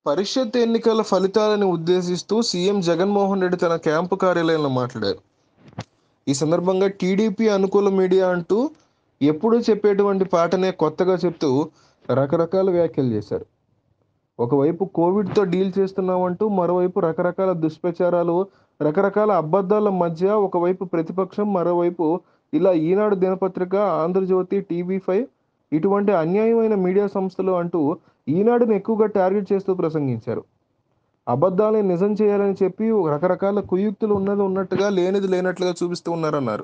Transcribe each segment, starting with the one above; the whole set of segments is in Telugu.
పరిషత్ ఎన్నికల ఫలితాలను ఉద్దేశిస్తూ సీఎం జగన్మోహన్ రెడ్డి తన క్యాంపు కార్యాలయంలో మాట్లాడారు ఈ సందర్భంగా టీడీపీ అనుకూల మీడియా అంటూ ఎప్పుడూ చెప్పేటువంటి పాటనే కొత్తగా చెప్తూ రకరకాల వ్యాఖ్యలు చేశారు ఒకవైపు కోవిడ్తో డీల్ చేస్తున్నామంటూ మరోవైపు రకరకాల దుష్ప్రచారాలు రకరకాల అబద్ధాల మధ్య ఒకవైపు ప్రతిపక్షం మరోవైపు ఇలా ఈనాడు దినపత్రిక ఆంధ్రజ్యోతి టీవీ ఫైవ్ ఇటువంటి అన్యాయమైన మీడియా సంస్థలు అంటూ ఈనాడును ఎక్కువగా టార్గెట్ చేస్తూ ప్రసంగించారు అబద్ధాలని నిజం చేయాలని చెప్పి రకరకాల కుయుక్తులు ఉన్నది ఉన్నట్టుగా లేనిది లేనట్లుగా చూపిస్తూ ఉన్నారన్నారు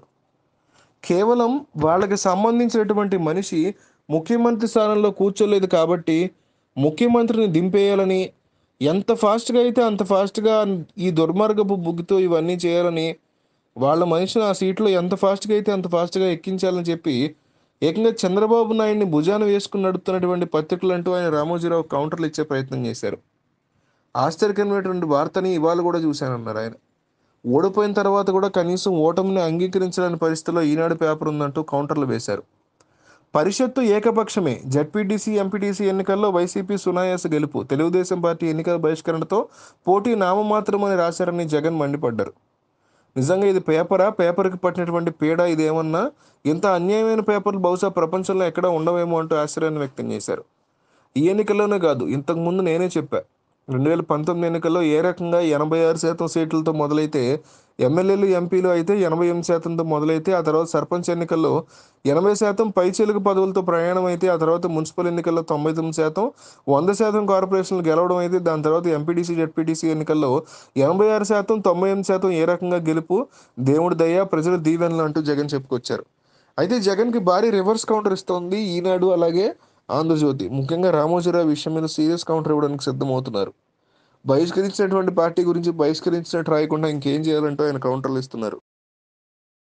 కేవలం వాళ్ళకి సంబంధించినటువంటి మనిషి ముఖ్యమంత్రి స్థానంలో కూర్చోలేదు కాబట్టి ముఖ్యమంత్రిని దింపేయాలని ఎంత ఫాస్ట్గా అయితే అంత ఫాస్ట్గా ఈ దుర్మార్గపు బుగ్గితో ఇవన్నీ చేయాలని వాళ్ళ మనిషిని ఆ సీట్లో ఎంత ఫాస్ట్గా అయితే అంత ఫాస్ట్గా ఎక్కించాలని చెప్పి ఏకంగా చంద్రబాబు నాయుడిని భుజాన వేసుకుని నడుపుతున్నటువంటి పత్రికలు అంటూ ఆయన రామోజీరావు కౌంటర్లు ఇచ్చే ప్రయత్నం చేశారు ఆశ్చర్యకరమైనటువంటి వార్తని ఇవాళ కూడా చూశానన్నారు ఆయన ఓడిపోయిన తర్వాత కూడా కనీసం ఓటమిని అంగీకరించలేని పరిస్థితిలో ఈనాడు పేపర్ ఉందంటూ కౌంటర్లు వేశారు పరిషత్తు ఏకపక్షమే జడ్పీటీసీ ఎంపీటీసీ ఎన్నికల్లో వైసీపీ సునాయాస గెలుపు తెలుగుదేశం పార్టీ ఎన్నికల బహిష్కరణతో పోటీ నామమాత్రమని రాశారని జగన్ మండిపడ్డారు నిజంగా ఇది పేపరా పేపర్కి పట్టినటువంటి పీడ ఇదేమన్నా ఇంత అన్యాయమైన పేపర్లు బహుశా ప్రపంచంలో ఎక్కడా ఉండవేమో అంటూ ఆశ్చర్యాన్ని వ్యక్తం చేశారు ఈ ఎన్నికల్లోనే కాదు ఇంతకు ముందు నేనే చెప్పా రెండు వేల పంతొమ్మిది ఎన్నికల్లో ఏ రకంగా ఎనభై ఆరు శాతం సీట్లతో మొదలైతే ఎమ్మెల్యేలు ఎంపీలు అయితే ఎనభై ఎనిమిది శాతంతో మొదలైతే ఆ తర్వాత సర్పంచ్ ఎన్నికల్లో ఎనభై శాతం పైచేలుగు పదవులతో ప్రయాణం అయితే ఆ తర్వాత మున్సిపల్ ఎన్నికల్లో తొంభై తొమ్మిది శాతం వంద శాతం కార్పొరేషన్లు గెలవడం అయితే దాని తర్వాత ఎంపీటీసీ జెడ్పీటీసీ ఎన్నికల్లో ఎనభై ఆరు శాతం తొంభై ఎనిమిది శాతం ఏ రకంగా గెలుపు దేవుడి దయ ప్రజల దీవెనలు అంటూ జగన్ చెప్పుకొచ్చారు అయితే జగన్కి భారీ రివర్స్ కౌంటర్ ఇస్తోంది ఈనాడు అలాగే ఆంధ్రజ్యోతి ముఖ్యంగా రామోజీరావు విషయం మీద సీరియస్ కౌంటర్ ఇవ్వడానికి సిద్ధమవుతున్నారు బహిష్కరించినటువంటి పార్టీ గురించి బహిష్కరించినట్టు రాయకుండా ఇంకేం చేయాలంటూ ఆయన కౌంటర్లు ఇస్తున్నారు